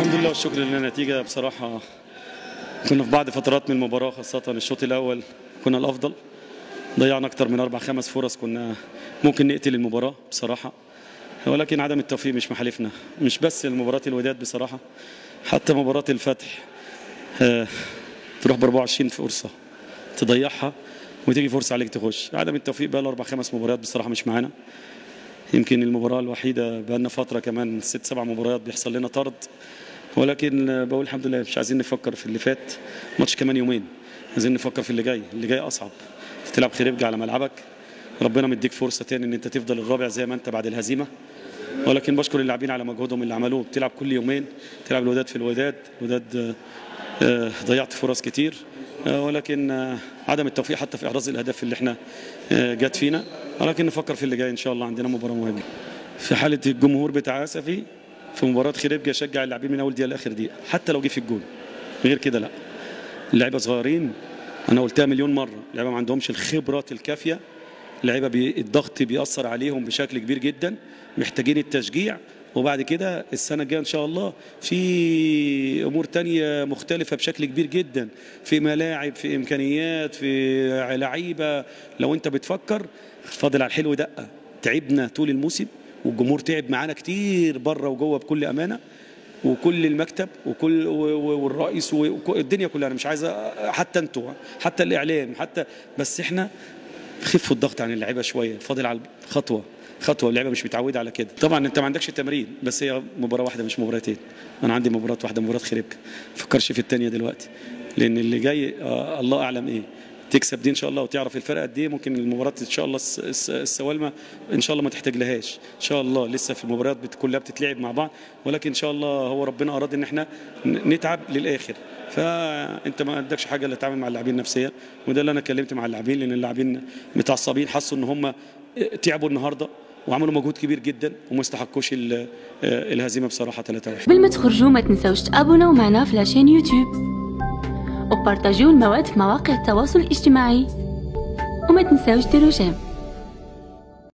الحمد لله والشكر لله النتيجة بصراحة كنا في بعض فترات من المباراة خاصة الشوط الأول كنا الأفضل ضيعنا أكتر من أربع خمس فرص كنا ممكن نقتل المباراة بصراحة ولكن عدم التوفيق مش محالفنا مش بس المباراة الوداد بصراحة حتى مباراة الفتح آه، تروح ب 24 فرصة تضيعها وتيجي فرصة عليك تخش عدم التوفيق بقى له أربع خمس مباريات بصراحة مش معانا يمكن المباراة الوحيدة بقى لنا فترة كمان ست سبع مباريات بيحصل لنا طرد ولكن آه، بقول الحمد لله مش عايزين نفكر في اللي فات ماتش كمان يومين عايزين نفكر في اللي جاي اللي جاي أصعب تلعب خريبجة على ملعبك ربنا مديك فرصة تاني ان انت تفضل الرابع زي ما انت بعد الهزيمة ولكن بشكر اللاعبين على مجهودهم اللي عملوه بتلعب كل يومين تلعب الوداد في الوداد الوداد آه، آه، ضيعت فرص كتير آه، ولكن آه، عدم التوفيق حتى في احراز الاهداف اللي احنا آه، جت فينا ولكن نفكر في اللي جاي ان شاء الله عندنا مباراه مهمه في حاله الجمهور بتاع اسفي في مباراه خريبجا يشجع اللاعبين من اول دقيقه لاخر دقيقه حتى لو جه في الجون غير كده لا اللعيبه صغيرين انا قلتها مليون مره اللعيبه ما عندهمش الخبرات الكافيه اللعيبه بي الضغط بيأثر عليهم بشكل كبير جدا محتاجين التشجيع وبعد كده السنه الجايه ان شاء الله في امور تانية مختلفه بشكل كبير جدا في ملاعب في امكانيات في لعيبه لو انت بتفكر فاضل على الحلو دقه تعبنا طول الموسم والجمهور تعب معانا كتير بره وجوه بكل امانه وكل المكتب وكل و- و- والرئيس والدنيا كلها انا مش عايز أ- حتى انتوا حتى الاعلام حتى بس احنا خفوا الضغط عن اللعيبه شويه فاضل على خطوه خطوه اللعيبه مش متعوده على كده طبعا انت ما عندكش تمرين بس هي مباراه واحده مش مباراتين انا عندي مباراه واحده مباراه خريبكا ما تفكرش في الثانيه دلوقتي لان اللي جاي آه الله اعلم ايه تكسب دي ان شاء الله وتعرف الفرق قد ايه ممكن المباراه ان شاء الله الس- الس- السوالمه ان شاء الله ما تحتاج لهاش ان شاء الله لسه في المباريات بت- كلها بتتلعب مع بعض ولكن ان شاء الله هو ربنا اراد ان احنا ن- نتعب للاخر فانت ما عندكش حاجه الا تتعامل مع اللاعبين نفسيا وده اللي انا اتكلمت مع اللاعبين لان اللاعبين متعصبين حسوا ان هم تعبوا النهارده وعملوا مجهود كبير جدا وما استحقوش ال- الهزيمه بصراحه 3 1 قبل ما تخرجوا ما تنسوش تابوناو معنا في لاشين يوتيوب وبارطاجيو المواد في مواقع التواصل الاجتماعي وما تنسوش ديروا جيم